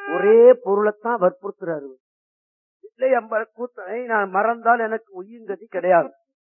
ஒரே பொருளைத்தான் வற்புறுத்துறாரு இல்லை அம்ப கூத்தனை நான் மறந்தால் எனக்கு உயிர்கதி கிடையாது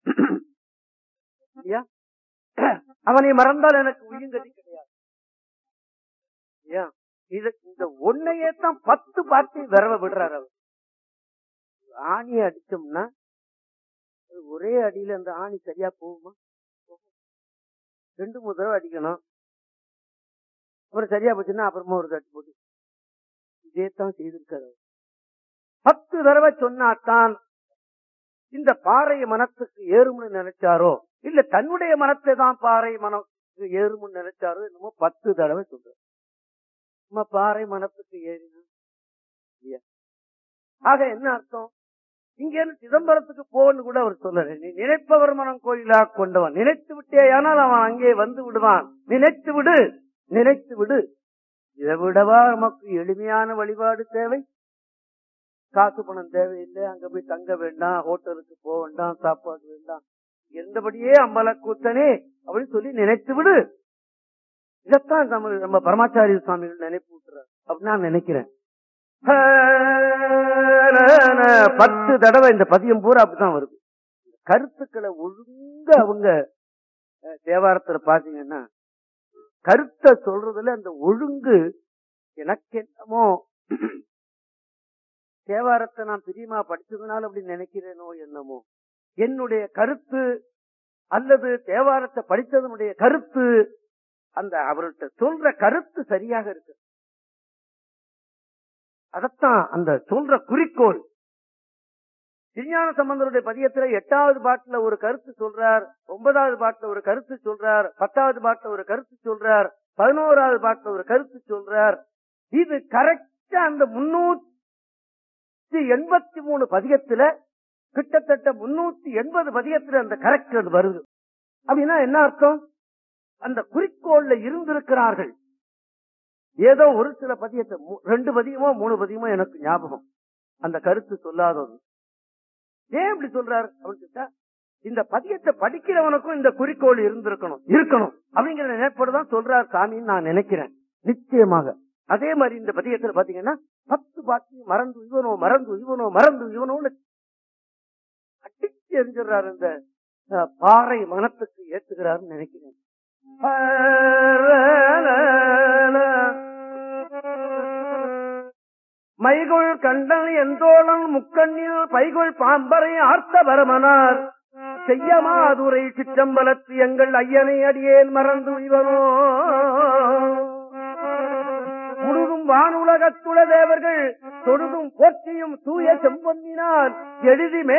ஐயா அவனை மறந்தால் எனக்கு உயிர்கதி கிடையாது ஐயா இது இந்த ஒன்னையே தான் பத்து பாட்டி விரவ விடுறாரு அவர் ஆணியை அடிச்சோம்னா அது ஒரே அடியில அந்த ஆணி சரியா போகுமா ரெண்டு மூணு தடவை அடிக்கணும் அப்புறம் சரியா போச்சுன்னா அப்புறமா ஒரு தட்டு போட்டு இதே தான் செய்திருக்காரு அவர். பத்து தடவை சொன்னாத்தான் இந்த பாறை மனத்துக்கு ஏறும்னு நினைச்சாரோ இல்ல தன்னுடைய மனத்தை தான் பாறை மனத்துக்கு ஏறும்னு நினைச்சாரோ என்னமோ பத்து தடவை சொல்றாரு நம்ம பாறை மனத்துக்கு ஏறினா இல்லையா? ஆக என்ன அர்த்தம் இங்க இருந்து சிதம்பரத்துக்கு போன்னு கூட அவர் சொல்லல நீ நினைப்பவர் மனம் கோயிலா கொண்டவன் நினைத்து விட்டேயானால் அவன் அங்கே வந்து விடுவான் நினைத்து விடு நினைத்து விடு இதை விடவா நமக்கு எளிமையான வழிபாடு தேவை காசு பணம் தேவையில்லை அங்க போய் தங்க வேண்டாம் ஹோட்டலுக்கு போக வேண்டாம் சாப்பாடு வேண்டாம் இருந்தபடியே அம்பல கூத்தனே அப்படின்னு சொல்லி நினைத்து விடு இதைத்தான் நம்ம நம்ம பரமாச்சாரிய சுவாமிகள் நினைப்பு விட்டுறாரு அப்படின்னு நான் நினைக்கிறேன் பத்து தடவை இந்த பதியம் பூரா அப்படித்தான் வருது கருத்துக்களை ஒழுங்க அவங்க அஹ், தேவாரத்துல பாத்தீங்கன்னா கருத்தை சொல்றதுல அந்த ஒழுங்கு எனக்கு என்னமோ தேவாரத்தை நான் பிரியமா படிச்சதுனால அப்படி நினைக்கிறேனோ என்னமோ என்னுடைய கருத்து அல்லது தேவாரத்தை படித்ததனுடைய கருத்து அந்த அவர்கிட்ட சொல்ற கருத்து சரியாக இருக்கு அதத்தான் அந்த சொல்ற குறிக்கோள் விஞ்ஞான சம்பந்தருடைய பதியத்துல எட்டாவது பாட்டுல ஒரு கருத்து சொல்றார் ஒன்பதாவது பாட்டுல ஒரு கருத்து சொல்றார் பத்தாவது பாட்டுல ஒரு கருத்து சொல்றார் பதினோராவது பாட்டுல ஒரு கருத்து சொல்றார் இது கரெக்டா அந்த முன்னூத்தி எண்பத்தி மூணு பதிகத்துல கிட்டத்தட்ட முன்னூத்தி எண்பது பதிகத்துல அந்த கரெக்ட் அது வருது அப்படின்னா என்ன அர்த்தம் அந்த குறிக்கோள்ல இருந்திருக்கிறார்கள் ஏதோ ஒரு சில பதியத்தை மூ- ரெண்டு பதியமோ மூணு பதியமோ எனக்கு ஞாபகம் அந்த கருத்து சொல்லாதது ஏன் இப்படி சொல்றார் அப்படின்னு கேட்டா இந்த பதியத்தை படிக்கிறவனுக்கும் இந்த குறிக்கோள் இருந்திருக்கணும் இருக்கணும் அப்படிங்கிற நினைப்போடு தான் சொல்றார் சாமின்னு நான் நினைக்கிறேன் நிச்சயமாக அதே மாதிரி இந்த பதியத்துல பாத்தீங்கன்னா பத்து பாட்டு மறந்து இவனோ மறந்து இவனோ மறந்து இவனோன்னு அடிச்சு எரிஞ்சிடுறாரு இந்த அஹ், பாறை மனத்துக்கு ஏத்துக்கிறாருன்னு நினைக்கிறேன் மைகொள் கண்டல் எந்தோளன் முக்கண்ணில் பைகொள் பாம்பரை ஆர்த்த பரமனார் செய்யமாதுரை சிற்றம்பலத்து எங்கள் ஐயனை அடியேன் மறந்து இவனோ முழுதும் வானுலகத்துள தேவர்கள் தொழுதும் போற்றியும் தூய செம்பொன்னினால் எழுதி மே